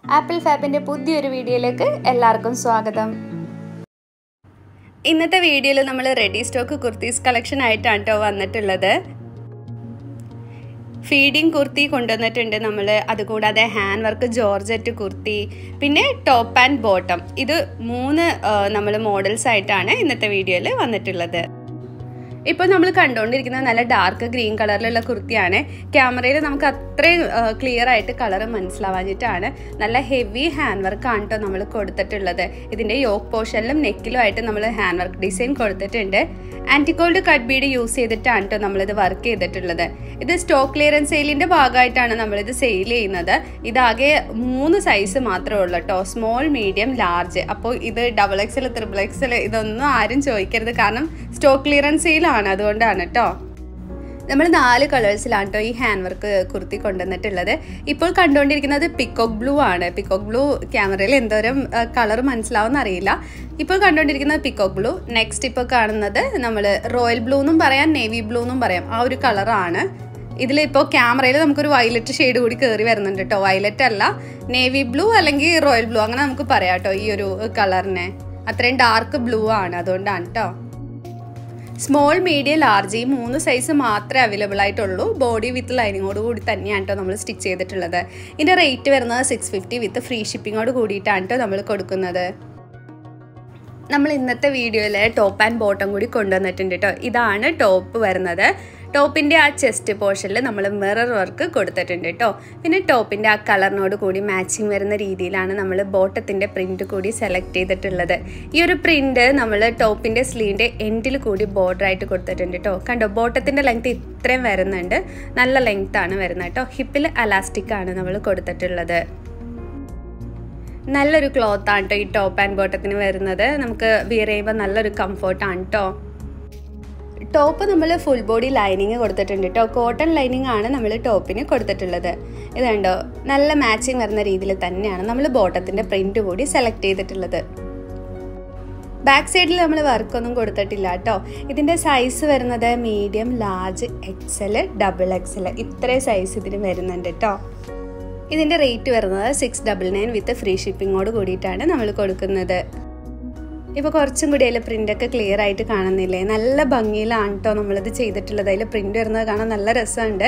apple ഫാബിൻ്റെ പുതിയൊരു വീഡിയോയിലേക്ക് എല്ലാവർക്കും സ്വാഗതം ഇന്നത്തെ വീഡിയോയിൽ നമ്മൾ റെഡി സ്റ്റോക്ക് കുർത്തീസ് കളക്ഷൻ ആയിട്ടാണ് കേട്ടോ വന്നിട്ടുള്ളത് ഫീഡിങ് കുർത്തി കൊണ്ടുവന്നിട്ടുണ്ട് നമ്മൾ അതുകൂടാതെ ഹാൻഡ് വർക്ക് ജോർജറ്റ് കുർത്തി പിന്നെ ടോപ്പ് ആൻഡ് ബോട്ടം ഇത് മൂന്ന് നമ്മൾ മോഡൽസ് ആയിട്ടാണ് ഇന്നത്തെ വീഡിയോയിൽ വന്നിട്ടുള്ളത് ഇപ്പോൾ നമ്മൾ കണ്ടുകൊണ്ടിരിക്കുന്നത് നല്ല ഡാർക്ക് ഗ്രീൻ കളറിലുള്ള കുർത്തിയാണ് ക്യാമറയിൽ നമുക്ക് അത്രയും ക്ലിയർ ആയിട്ട് കളർ മനസ്സിലാവാഞ്ഞിട്ടാണ് നല്ല ഹെവി ഹാൻഡ് വർക്കാണ് കേട്ടോ നമ്മൾ കൊടുത്തിട്ടുള്ളത് ഇതിൻ്റെ യോക്ക് പോർഷനിലും നെക്കിലും ആയിട്ട് നമ്മൾ ഹാൻഡ് വർക്ക് ഡിസൈൻ കൊടുത്തിട്ടുണ്ട് ആൻറ്റിക്കോൾഡ് കട്ട് ബീഡ് യൂസ് ചെയ്തിട്ടാണ് കേട്ടോ നമ്മളിത് വർക്ക് ചെയ്തിട്ടുള്ളത് ഇത് സ്റ്റോക്ക് ക്ലിയറൻസ് സെയിലിൻ്റെ ഭാഗമായിട്ടാണ് നമ്മളിത് സെയിൽ ചെയ്യുന്നത് ഇതാകെ മൂന്ന് സൈസ് മാത്രമേ ഉള്ളൂ കേട്ടോ സ്മോൾ മീഡിയം ലാർജ് അപ്പോൾ ഇത് ഡബിൾ എക്സൽ ത്രിബിൾ എക്സൽ ഇതൊന്നും ആരും ചോദിക്കരുത് കാരണം സ്റ്റോക്ക് ക്ലിയറൻസ് സെയിലാണ് അതുകൊണ്ടാണ് കേട്ടോ നമ്മൾ നാല് കളേഴ്സിലാണ് കേട്ടോ ഈ ഹാൻഡ് വർക്ക് കുർത്തി കൊണ്ടുവന്നിട്ടുള്ളത് ഇപ്പോൾ കണ്ടുകൊണ്ടിരിക്കുന്നത് പിക്കോക്ക് ബ്ലൂ ആണ് പിക്കോക്ക് ബ്ലൂ ക്യാമറയിൽ എന്തോരം കളർ മനസ്സിലാവുമെന്ന് അറിയില്ല ഇപ്പോൾ കണ്ടുകൊണ്ടിരിക്കുന്നത് പിക്കോക്ക് ബ്ലൂ നെക്സ്റ്റ് ഇപ്പോൾ കാണുന്നത് നമ്മൾ റോയൽ ബ്ലൂ എന്നും പറയാം നേവി ബ്ലൂ എന്നും പറയാം ആ ഒരു കളറാണ് ഇതിലിപ്പോൾ ക്യാമറയിൽ നമുക്കൊരു വയലറ്റ് ഷെയ്ഡ് കൂടി കയറി വരുന്നുണ്ട് കേട്ടോ വയലറ്റ് അല്ല നേവി ബ്ലൂ അല്ലെങ്കിൽ റോയൽ ബ്ലൂ അങ്ങനെ നമുക്ക് പറയാം കേട്ടോ ഈ ഒരു കളറിനെ അത്രയും ഡാർക്ക് ബ്ലൂ ആണ് അതുകൊണ്ടാണ് കേട്ടോ സ്മോൾ മീഡിയം ലാർജ് ഈ മൂന്ന് സൈസ് മാത്രമേ അവൈലബിൾ ആയിട്ടുള്ളൂ ബോഡി വിത്ത് ലൈനിങ്ങോട് കൂടി തന്നെയാണ് കേട്ടോ നമ്മൾ സ്റ്റിച്ച് ചെയ്തിട്ടുള്ളത് ഇതിൻ്റെ റേറ്റ് വരുന്നത് സിക്സ് ഫിഫ്റ്റി വിത്ത് ഫ്രീ ഷിപ്പിങ്ങോട് കൂടിയിട്ടാണ് കേട്ടോ നമ്മൾ കൊടുക്കുന്നത് നമ്മൾ ഇന്നത്തെ വീഡിയോയിൽ ടോപ്പ് ആൻഡ് ബോട്ടം കൂടി കൊണ്ടുവന്നിട്ടുണ്ട് കേട്ടോ ഇതാണ് ടോപ്പ് വരുന്നത് ടോപ്പിൻ്റെ ആ ചെസ്റ്റ് പോർഷനിൽ നമ്മൾ മിറർ വർക്ക് കൊടുത്തിട്ടുണ്ട് കേട്ടോ പിന്നെ ടോപ്പിൻ്റെ ആ കളറിനോട് കൂടി മാച്ചിങ് വരുന്ന രീതിയിലാണ് നമ്മൾ ബോട്ടത്തിൻ്റെ പ്രിൻറ്റ് കൂടി സെലക്ട് ചെയ്തിട്ടുള്ളത് ഈ ഒരു പ്രിൻറ്റ് നമ്മൾ ടോപ്പിൻ്റെ സ്ലീവിൻ്റെ എൻഡിൽ കൂടി ബോർഡർ ആയിട്ട് കൊടുത്തിട്ടുണ്ട് കേട്ടോ കണ്ടോ ബോട്ടത്തിൻ്റെ ലെങ്ത് ഇത്രയും വരുന്നുണ്ട് നല്ല ലെങ്ത് ആണ് വരുന്നത് കേട്ടോ ഹിപ്പിൽ അലാസ്റ്റിക് ആണ് നമ്മൾ കൊടുത്തിട്ടുള്ളത് നല്ലൊരു ക്ലോത്ത് ആണ് കേട്ടോ ഈ ടോപ്പ് ആൻഡ് ബോട്ടത്തിന് വരുന്നത് നമുക്ക് വിയർ ചെയ്യുമ്പോൾ നല്ലൊരു കംഫർട്ടാണ് കേട്ടോ ടോപ്പ് നമ്മൾ ഫുൾ ബോഡി ലൈനിങ് കൊടുത്തിട്ടുണ്ട് കേട്ടോ കോട്ടൺ ലൈനിങ് ആണ് നമ്മൾ ടോപ്പിന് കൊടുത്തിട്ടുള്ളത് ഇതുണ്ടോ നല്ല മാച്ചിങ് വരുന്ന രീതിയിൽ തന്നെയാണ് നമ്മൾ ബോട്ടത്തിൻ്റെ പ്രിൻറ്റ് കൂടി സെലക്ട് ചെയ്തിട്ടുള്ളത് ബാക്ക് സൈഡിൽ നമ്മൾ വർക്കൊന്നും കൊടുത്തിട്ടില്ല കേട്ടോ ഇതിൻ്റെ സൈസ് വരുന്നത് medium large XL double XL ഇത്രയും സൈസ് ഇതിന് വരുന്നുണ്ട് കേട്ടോ ഇതിൻ്റെ റേറ്റ് വരുന്നത് six double nine with free ഷിപ്പിങ്ങോട് കൂടിയിട്ടാണ് നമ്മൾ കൊടുക്കുന്നത് ഇപ്പോൾ കുറച്ചും കൂടി അതിൽ പ്രിൻ്റൊക്കെ ക്ലിയർ ആയിട്ട് കാണുന്നില്ലേ നല്ല ഭംഗിയിലാണ് കേട്ടോ നമ്മളിത് ചെയ്തിട്ടുള്ളത് അതിൽ പ്രിൻ്റ് വരുന്നത് കാണാൻ നല്ല രസമുണ്ട്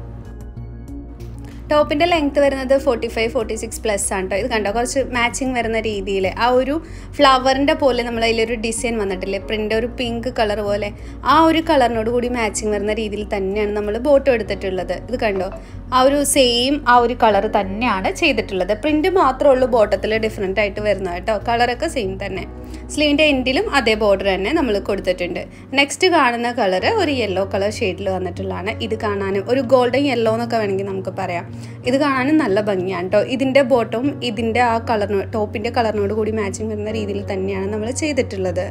ടോപ്പിൻ്റെ ലെങ്ത് വരുന്നത് forty five forty six plus ആണ് കേട്ടോ ഇത് കണ്ടോ കുറച്ച് മാച്ചിങ് വരുന്ന രീതിയിൽ ആ ഒരു ഫ്ലവറിൻ്റെ പോലെ നമ്മൾ അതിലൊരു ഡിസൈൻ വന്നിട്ടില്ലേ പ്രിൻ്റ് ഒരു പിങ്ക് കളർ പോലെ ആ ഒരു കളറിനോട് കൂടി മാച്ചിങ് വരുന്ന രീതിയിൽ തന്നെയാണ് നമ്മൾ ബോട്ടം എടുത്തിട്ടുള്ളത് ഇത് കണ്ടോ ആ ഒരു സെയിം ആ ഒരു കളർ തന്നെയാണ് ചെയ്തിട്ടുള്ളത് പ്രിൻ്റ് മാത്രമേ ഉള്ളൂ ബോട്ടത്തിൽ ഡിഫറെൻ്റ് ആയിട്ട് വരുന്നത് കേട്ടോ കളറൊക്കെ സെയിം തന്നെ സ്ലീവിൻ്റെ എൻഡിലും അതേ ബോർഡർ തന്നെ നമ്മൾ കൊടുത്തിട്ടുണ്ട് നെക്സ്റ്റ് കാണുന്ന കളർ ഒരു യെല്ലോ കളർ ഷെയ്ഡിൽ വന്നിട്ടുള്ളതാണ് ഇത് കാണാനും ഒരു ഗോൾഡൻ യെല്ലോ എന്നൊക്കെ വേണമെങ്കിൽ നമുക്ക് പറയാം ഇത് കാണാനും നല്ല ഭംഗിയാണ് കേട്ടോ ഇതിൻ്റെ ബോട്ടവും ഇതിൻ്റെ ആ കളറിനോ ടോപ്പിൻ്റെ കളറിനോട് കൂടി മാച്ചിങ് വരുന്ന രീതിയിൽ തന്നെയാണ് നമ്മൾ ചെയ്തിട്ടുള്ളത്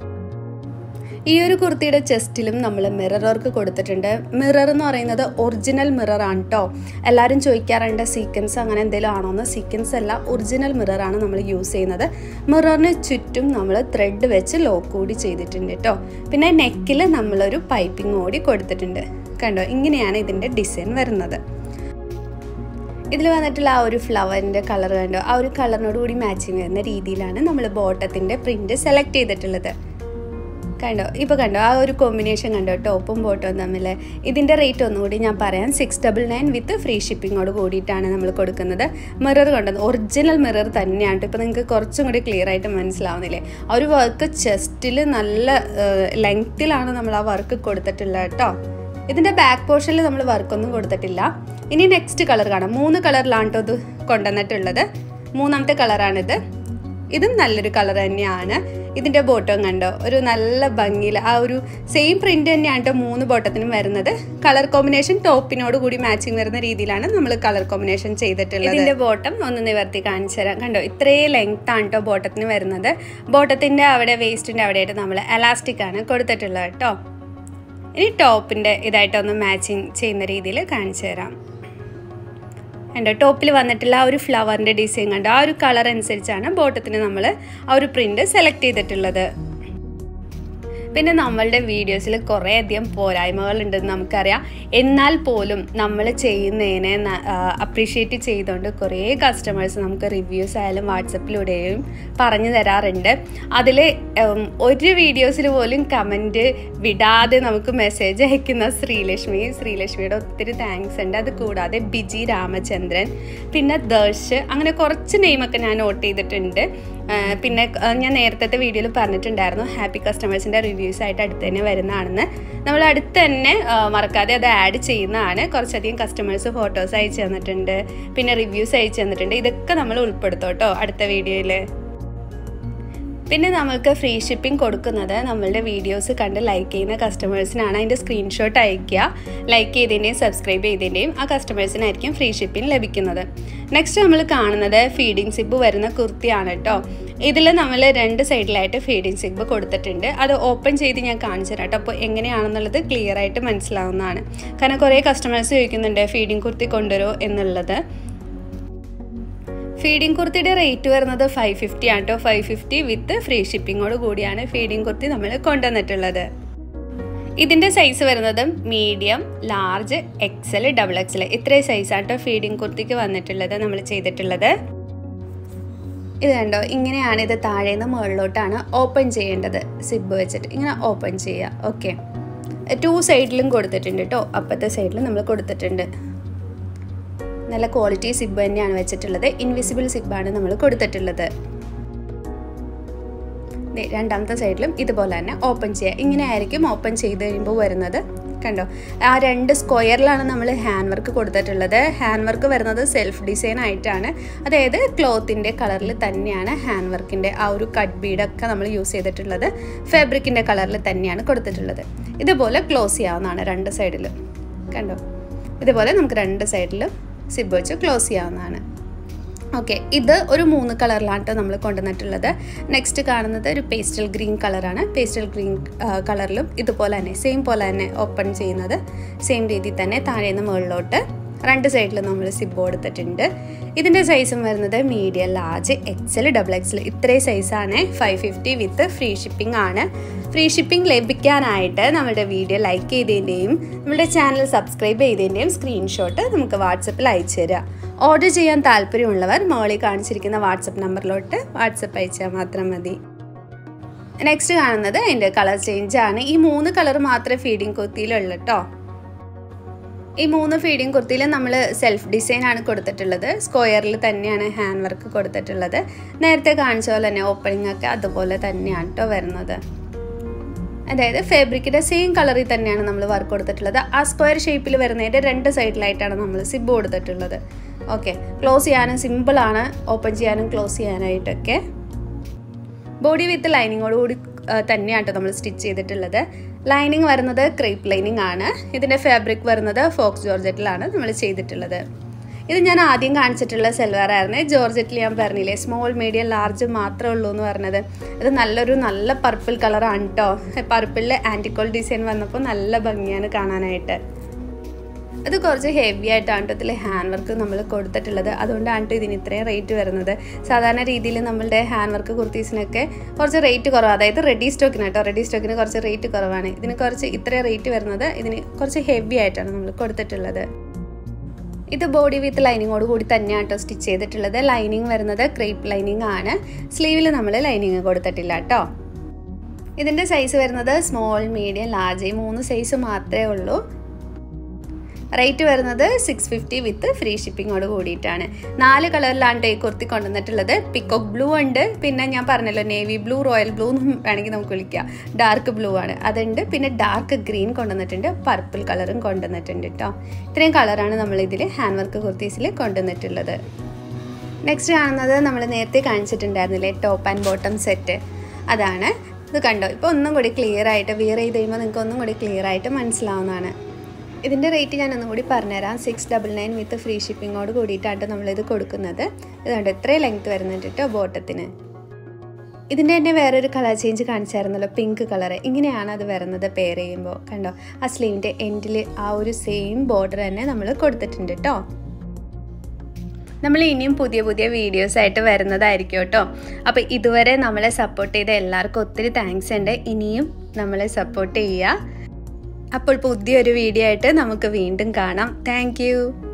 ഈ ഒരു കുർത്തിയുടെ ചെസ്റ്റിലും നമ്മൾ മിറർ വർക്ക് കൊടുത്തിട്ടുണ്ട് മിറർ എന്ന് പറയുന്നത് ഒറിജിനൽ മിറർ ആണ് കേട്ടോ എല്ലാവരും ചോദിക്കാറുണ്ട് സീക്വൻസ് അങ്ങനെ എന്തെങ്കിലും ആണോ എന്ന് സീക്വൻസ് അല്ല ഒറിജിനൽ മിററാണ് നമ്മൾ യൂസ് ചെയ്യുന്നത് മിററിന് ചുറ്റും നമ്മൾ ത്രെഡ് വെച്ച് ലോക്ക് കൂടി ചെയ്തിട്ടുണ്ട് കേട്ടോ പിന്നെ നെക്കിൽ നമ്മളൊരു പൈപ്പിംഗ് കൂടി കൊടുത്തിട്ടുണ്ട് കണ്ടോ ഇങ്ങനെയാണ് ഇതിൻ്റെ ഡിസൈൻ വരുന്നത് ഇതിൽ വന്നിട്ടുള്ള ആ ഒരു ഫ്ലവറിൻ്റെ കളർ കണ്ടോ ആ ഒരു കളറിനോട് കൂടി മാച്ചിങ് വരുന്ന രീതിയിലാണ് നമ്മൾ ബോട്ടത്തിൻ്റെ പ്രിൻറ്റ് സെലക്ട് ചെയ്തിട്ടുള്ളത് കണ്ടോ ഇപ്പോൾ കണ്ടോ ആ ഒരു കോമ്പിനേഷൻ കണ്ടോ ടോപ്പും ബോട്ടവും തമ്മിൽ ഇതിൻ്റെ റേറ്റ് ഒന്നുകൂടി ഞാൻ പറയാം six double nine with free ഷിപ്പിങ്ങോട് കൂടിയിട്ടാണ് നമ്മൾ കൊടുക്കുന്നത് മിറർ കണ്ടത് ഒറിജിനൽ മിറർ തന്നെയാണ് ഇപ്പോൾ നിങ്ങൾക്ക് കുറച്ചും കൂടി ക്ലിയർ ആയിട്ട് മനസ്സിലാവുന്നില്ലേ ആ ഒരു വർക്ക് ചെസ്റ്റിൽ നല്ല ലെങ്ത്തിലാണ് നമ്മൾ ആ വർക്ക് കൊടുത്തിട്ടുള്ളത് കേട്ടോ ഇതിൻ്റെ ബാക്ക് പോർഷനിൽ നമ്മൾ വർക്കൊന്നും കൊടുത്തിട്ടില്ല ഇനി നെക്സ്റ്റ് കളർ കാണാം മൂന്ന് കളറിലാണ് കേട്ടോ ഇത് കൊണ്ടുവന്നിട്ടുള്ളത് മൂന്നാമത്തെ കളറാണിത് ഇതും നല്ലൊരു കളർ തന്നെയാണ് ഇതിൻ്റെ ബോട്ടം കണ്ടോ ഒരു നല്ല ഭംഗിയിൽ ആ ഒരു സെയിം പ്രിന്റ് തന്നെയാണ് കേട്ടോ മൂന്ന് ബോട്ടത്തിനും വരുന്നത് കളർ കോമ്പിനേഷൻ ടോപ്പിനോട് കൂടി മാച്ചിങ് വരുന്ന രീതിയിലാണ് നമ്മൾ കളർ കോമ്പിനേഷൻ ചെയ്തിട്ടുള്ളത് ഇതിൻ്റെ ബോട്ടം ഒന്ന് നിവർത്തി കാണിച്ചു തരാം കണ്ടോ ഇത്രയും ലെങ്ത് ആണ് കേട്ടോ ബോട്ടത്തിന് വരുന്നത് ബോട്ടത്തിൻ്റെ അവിടെ വേസ്റ്റിൻ്റെ അവിടെയായിട്ട് നമ്മൾ എലാസ്റ്റിക് ആണ് കൊടുത്തിട്ടുള്ളത് കേട്ടോ ഇനി ടോപ്പിൻ്റെ ഇതായിട്ടൊന്ന് മാച്ചിങ് ചെയ്യുന്ന രീതിയിൽ കാണിച്ചു തരാം കണ്ടോ ടോപ്പിൽ വന്നിട്ടുള്ള ആ ഒരു ഫ്ലവറിൻ്റെ ഡിസൈൻ കണ്ടോ ആ ഒരു കളർ അനുസരിച്ചാണ് ബോട്ടത്തിന് നമ്മൾ ആ ഒരു പ്രിൻ്റ് സെലക്ട് ചെയ്തിട്ടുള്ളത് പിന്നെ നമ്മളുടെ വീഡിയോസിൽ കുറേയധികം പോരായ്മകളുണ്ടെന്ന് നമുക്കറിയാം എന്നാൽ പോലും നമ്മൾ ചെയ്യുന്നതിനെ അപ്രീഷിയേറ്റ് ചെയ്തുകൊണ്ട് കുറേ കസ്റ്റമേഴ്സ് നമുക്ക് റിവ്യൂസ് ആയാലും വാട്സപ്പിലൂടെയും പറഞ്ഞു തരാറുണ്ട് അതിൽ ഒരു വീഡിയോസിൽ പോലും കമൻറ്റ് വിടാതെ നമുക്ക് മെസ്സേജ് അയക്കുന്ന ശ്രീലക്ഷ്മി ശ്രീലക്ഷ്മിയുടെ ഒത്തിരി താങ്ക്സ് ഉണ്ട് അത് കൂടാതെ ബിജി രാമചന്ദ്രൻ പിന്നെ ദർശ് അങ്ങനെ കുറച്ച് നെയിമൊക്കെ ഞാൻ നോട്ട് ചെയ്തിട്ടുണ്ട് പിന്നെ ഞാൻ നേരത്തെ വീഡിയോയിൽ പറഞ്ഞിട്ടുണ്ടായിരുന്നു ഹാപ്പി കസ്റ്റമേഴ്സിൻ്റെ റിവ്യൂസ് ആയിട്ട് അടുത്ത് തന്നെ വരുന്നതാണെന്ന് നമ്മൾ അടുത്ത് തന്നെ മറക്കാതെ അത് ആഡ് ചെയ്യുന്നതാണ് കുറച്ചധികം കസ്റ്റമേഴ്സ് ഫോട്ടോസ് അയച്ചു തന്നിട്ടുണ്ട് പിന്നെ റിവ്യൂസ് അയച്ചു തന്നിട്ടുണ്ട് ഇതൊക്കെ നമ്മൾ ഉൾപ്പെടുത്തോട്ടോ അടുത്ത വീഡിയോയിൽ പിന്നെ നമ്മൾക്ക് ഫ്രീ ഷിപ്പിംഗ് കൊടുക്കുന്നത് നമ്മളുടെ വീഡിയോസ് കണ്ട് ലൈക്ക് ചെയ്യുന്ന കസ്റ്റമേഴ്സിനാണ് അതിൻ്റെ സ്ക്രീൻഷോട്ട് അയയ്ക്കുക ലൈക്ക് ചെയ്തതിൻ്റെയും സബ്സ്ക്രൈബ് ചെയ്തതിൻ്റെയും ആ കസ്റ്റമേഴ്സിനായിരിക്കും ഫ്രീ ഷിപ്പിംഗ് ലഭിക്കുന്നത് നെക്സ്റ്റ് നമ്മൾ കാണുന്നത് ഫീഡിംഗ് സിബ് വരുന്ന കുർത്തിയാണ് കേട്ടോ ഇതിൽ നമ്മൾ രണ്ട് സൈഡിലായിട്ട് ഫീഡിംഗ് സിബ് കൊടുത്തിട്ടുണ്ട് അത് ഓപ്പൺ ചെയ്ത് ഞാൻ കാണിച്ചു തരാം കേട്ടോ അപ്പോൾ എങ്ങനെയാണെന്നുള്ളത് ക്ലിയർ ആയിട്ട് മനസ്സിലാവുന്നതാണ് കാരണം കുറേ കസ്റ്റമേഴ്സ് ചോദിക്കുന്നുണ്ട് ഫീഡിംഗ് കുർത്തി കൊണ്ടുവരുമോ എന്നുള്ളത് ഫീഡിംഗ് കുർത്തിയുടെ റേറ്റ് വരുന്നത് ഫൈവ് ഫിഫ്റ്റി ആണ് കേട്ടോ ഫൈവ് ഫിഫ്റ്റി വിത്ത് ഫ്രീ ഷിപ്പിങ്ങോട് കൂടിയാണ് ഫീഡിംഗ് കുർത്തി നമ്മൾ കൊണ്ടുവന്നിട്ടുള്ളത് ഇതിൻ്റെ സൈസ് വരുന്നത് medium large XL double XL ഇത്രയും സൈസാണ് കേട്ടോ ഫീഡിംഗ് കുർത്തിക്ക് വന്നിട്ടുള്ളത് നമ്മൾ ചെയ്തിട്ടുള്ളത് ഇത് കണ്ടോ ഇങ്ങനെയാണ് ഇത് താഴെ നിന്ന് മുകളിലോട്ടാണ് ഓപ്പൺ ചെയ്യേണ്ടത് സിബ് വെച്ചിട്ട് ഇങ്ങനെ ഓപ്പൺ ചെയ്യുക ഓക്കെ ടു സൈഡിലും കൊടുത്തിട്ടുണ്ട് കേട്ടോ അപ്പത്തെ സൈഡിലും നമ്മൾ കൊടുത്തിട്ടുണ്ട് നല്ല ക്വാളിറ്റി സിബ് തന്നെയാണ് വെച്ചിട്ടുള്ളത് ഇൻവിസിബിൾ സിബാണ് നമ്മൾ കൊടുത്തിട്ടുള്ളത് രണ്ടാമത്തെ സൈഡിലും ഇതുപോലെ തന്നെ ഓപ്പൺ ചെയ്യുക ഇങ്ങനെ ആയിരിക്കും ഓപ്പൺ ചെയ്ത് കഴിയുമ്പോൾ വരുന്നത് കണ്ടോ ആ രണ്ട് സ്ക്വയറിലാണ് നമ്മൾ ഹാൻഡ് വർക്ക് കൊടുത്തിട്ടുള്ളത് ഹാൻഡ് വർക്ക് വരുന്നത് സെൽഫ് ഡിസൈൻ ആയിട്ടാണ് അതായത് ക്ലോത്തിൻ്റെ കളറിൽ തന്നെയാണ് ഹാൻഡ് വർക്കിൻ്റെ ആ ഒരു കട്ട് ബീഡൊക്കെ നമ്മൾ യൂസ് ചെയ്തിട്ടുള്ളത് ഫാബ്രിക്കിൻ്റെ കളറിൽ തന്നെയാണ് കൊടുത്തിട്ടുള്ളത് ഇതുപോലെ ക്ലോസ് ചെയ്യാവുന്നതാണ് രണ്ട് സൈഡിലും കണ്ടോ ഇതുപോലെ നമുക്ക് രണ്ട് സൈഡിലും സിബ് വെച്ച് ക്ലോസ് ചെയ്യാവുന്നതാണ് ഓക്കെ ഇത് ഒരു മൂന്ന് കളറിലാണ് നമ്മൾ കൊണ്ടുവന്നിട്ടുള്ളത് നെക്സ്റ്റ് കാണുന്നത് ഒരു പേസ്റ്റൽ ഗ്രീൻ കളറാണ് പേസ്റ്റൽ ഗ്രീൻ കളറിലും ഇതുപോലെ തന്നെ സെയിം പോലെ തന്നെ ഓപ്പൺ ചെയ്യുന്നത് സെയിം രീതിയിൽ തന്നെ താഴെ നിന്ന് മുകളിലോട്ട് രണ്ട് സൈഡിലും നമ്മൾ സിബ് കൊടുത്തിട്ടുണ്ട് ഇതിൻ്റെ സൈസും വരുന്നത് medium large XL double XL ഇത്രയും സൈസാണ് five fifty with free shipping ആണ് ഫ്രീ ഷിപ്പിംഗ് ലഭിക്കാനായിട്ട് നമ്മുടെ വീഡിയോ ലൈക്ക് ചെയ്തതിൻ്റെയും നമ്മുടെ ചാനൽ സബ്സ്ക്രൈബ് ചെയ്തതിൻ്റെയും സ്ക്രീൻഷോട്ട് നമുക്ക് വാട്സപ്പിൽ അയച്ചു തരിക ഓർഡർ ചെയ്യാൻ താല്പര്യമുള്ളവർ മോളിൽ കാണിച്ചിരിക്കുന്ന വാട്സപ്പ് നമ്പറിലോട്ട് വാട്സപ്പ് അയച്ചാൽ മാത്രം മതി നെക്സ്റ്റ് കാണുന്നത് അതിൻ്റെ കളർ ചേഞ്ച് ആണ് ഈ മൂന്ന് കളർ മാത്രമേ ഫീഡിങ് കുർത്തിയിലുള്ളൂ കേട്ടോ ഈ മൂന്ന് ഫീഡിങ് കുർത്തിയിൽ നമ്മൾ സെൽഫ് ഡിസൈൻ ആണ് കൊടുത്തിട്ടുള്ളത് സ്ക്വയറിൽ തന്നെയാണ് ഹാൻഡ് വർക്ക് കൊടുത്തിട്ടുള്ളത് നേരത്തെ കാണിച്ച പോലെ തന്നെ ഓപ്പണിംഗ് ഒക്കെ അതുപോലെ തന്നെയാണ് കേട്ടോ വരുന്നത് അതായത് ഫാബ്രിക്കിൻ്റെ സെയിം കളറിൽ തന്നെയാണ് നമ്മൾ വർക്ക് കൊടുത്തിട്ടുള്ളത് ആ സ്ക്വയർ ഷേപ്പിൽ വരുന്നതിൻ്റെ രണ്ട് സൈഡിലായിട്ടാണ് നമ്മൾ സിബ് കൊടുത്തിട്ടുള്ളത് ഓക്കെ ക്ലോസ് ചെയ്യാനും സിമ്പിളാണ് ഓപ്പൺ ചെയ്യാനും ക്ലോസ് ചെയ്യാനായിട്ടൊക്കെ ബോഡി വിത്ത് ലൈനിങ്ങോട് കൂടി തന്നെയാണ് നമ്മൾ സ്റ്റിച്ച് ചെയ്തിട്ടുള്ളത് ലൈനിങ് വരുന്നത് ക്രേപ്പ് ലൈനിങ് ആണ് ഇതിൻ്റെ ഫാബ്രിക് വരുന്നത് ഫോക്സ് ജോർജറ്റിലാണ് നമ്മൾ ചെയ്തിട്ടുള്ളത് ഇത് ഞാൻ ആദ്യം കാണിച്ചിട്ടുള്ള സെൽവാർ ആയിരുന്നു ജോർജറ്റിൽ ഞാൻ പറഞ്ഞില്ലേ സ്മോൾ മീഡിയം ലാർജ് മാത്രമേ ഉള്ളൂ എന്ന് പറഞ്ഞത് ഇത് നല്ലൊരു നല്ല പർപ്പിൾ കളറാണ് കേട്ടോ പർപ്പിളിൽ ആൻറ്റിക്കോൾ ഡിസൈൻ വന്നപ്പോൾ നല്ല ഭംഗിയാണ് കാണാനായിട്ട് അത് കുറച്ച് ഹെവി ആയിട്ടാണ് കേട്ടോ ഇതിൽ ഹാൻഡ് വർക്ക് നമ്മൾ കൊടുത്തിട്ടുള്ളത് അതുകൊണ്ടാണ് കേട്ടോ ഇതിന് ഇത്രയും റേറ്റ് വരുന്നത് സാധാരണ രീതിയിൽ നമ്മളുടെ ഹാൻഡ് വർക്ക് കുർത്തീസിനൊക്കെ കുറച്ച് റേറ്റ് കുറവ് അതായത് റെഡി സ്റ്റോക്കിന് കേട്ടോ റെഡി സ്റ്റോക്കിന് കുറച്ച് റേറ്റ് കുറവാണ് ഇതിന് കുറച്ച് ഇത്രയും റേറ്റ് വരുന്നത് ഇതിന് കുറച്ച് ഹെവി ആയിട്ടാണ് നമ്മൾ കൊടുത്തിട്ടുള്ളത് ഇത് ബോഡി വിത്ത് ലൈനിങ്ങോട് കൂടി തന്നെയാണ് കേട്ടോ സ്റ്റിച്ച് ചെയ്തിട്ടുള്ളത് ലൈനിങ് വരുന്നത് ക്രേപ്പ് ലൈനിങ് ആണ് സ്ലീവിൽ നമ്മൾ ലൈനിങ് കൊടുത്തിട്ടില്ല കേട്ടോ ഇതിൻ്റെ സൈസ് വരുന്നത് സ്മോൾ മീഡിയം ലാർജ് ഈ മൂന്ന് സൈസ് മാത്രമേ ഉള്ളൂ റേറ്റ് വരുന്നത് സിക്സ് ഫിഫ്റ്റി വിത്ത് ഫ്രീ ഷിപ്പിങ്ങോട് കൂടിയിട്ടാണ് നാല് കളറിലാണ് ഈ കുർത്തി കൊണ്ടുവന്നിട്ടുള്ളത് പിക്കോക്ക് ബ്ലൂ ഉണ്ട് പിന്നെ ഞാൻ പറഞ്ഞല്ലോ നേവി ബ്ലൂ റോയൽ ബ്ലൂ എന്നും വേണമെങ്കിൽ നമുക്ക് വിളിക്കാം ഡാർക്ക് ബ്ലൂ ആണ് അതുണ്ട് പിന്നെ ഡാർക്ക് ഗ്രീൻ കൊണ്ടുവന്നിട്ടുണ്ട് പർപ്പിൾ കളറും കൊണ്ടുവന്നിട്ടുണ്ട് കേട്ടോ ഇത്രയും കളറാണ് നമ്മൾ ഇതിൽ ഹാൻഡ് വർക്ക് കുർത്തീസിൽ കൊണ്ടുവന്നിട്ടുള്ളത് നെക്സ്റ്റ് കാണുന്നത് നമ്മൾ നേരത്തെ കാണിച്ചിട്ടുണ്ടായിരുന്നില്ലേ ടോപ്പ് ആൻഡ് ബോട്ടം സെറ്റ് അതാണ് ഇത് കണ്ടോ ഇപ്പോൾ ഒന്നും കൂടി ക്ലിയർ ആയിട്ട് വിയർ ചെയ്ത് കഴിയുമ്പോൾ നിങ്ങൾക്ക് ഒന്നും കൂടി ക്ലിയർ ആയിട്ട് മനസ്സിലാവുന്നതാണ് ഇതിൻ്റെ റേറ്റ് ഞാൻ ഒന്നും കൂടി പറഞ്ഞുതരാം six double nine with free ഷിപ്പിങ്ങോട് കൂടിയിട്ടാണ് നമ്മളിത് കൊടുക്കുന്നത് ഇതുകൊണ്ട് എത്രയും ലെങ്ത് വരുന്നുണ്ട് കേട്ടോ ബോട്ടത്തിന് ഇതിൻ്റെ തന്നെ വേറൊരു കളർ ചേഞ്ച് കാണിച്ചായിരുന്നല്ലോ പിങ്ക് കളർ ഇങ്ങനെയാണ് അത് വരുന്നത് പെയർ ചെയ്യുമ്പോൾ കണ്ടോ ആ സ്ലീവിൻ്റെ എൻഡിൽ ആ ഒരു സെയിം ബോർഡർ തന്നെ നമ്മൾ കൊടുത്തിട്ടുണ്ട് കേട്ടോ നമ്മൾ ഇനിയും പുതിയ പുതിയ വീഡിയോസ് ആയിട്ട് വരുന്നതായിരിക്കും കേട്ടോ അപ്പോൾ ഇതുവരെ നമ്മളെ സപ്പോർട്ട് ചെയ്ത എല്ലാവർക്കും ഒത്തിരി താങ്ക്സ് ഉണ്ട് ഇനിയും നമ്മളെ സപ്പോർട്ട് ചെയ്യുക അപ്പോൾ പുതിയൊരു വീഡിയോ ആയിട്ട് നമുക്ക് വീണ്ടും കാണാം താങ്ക്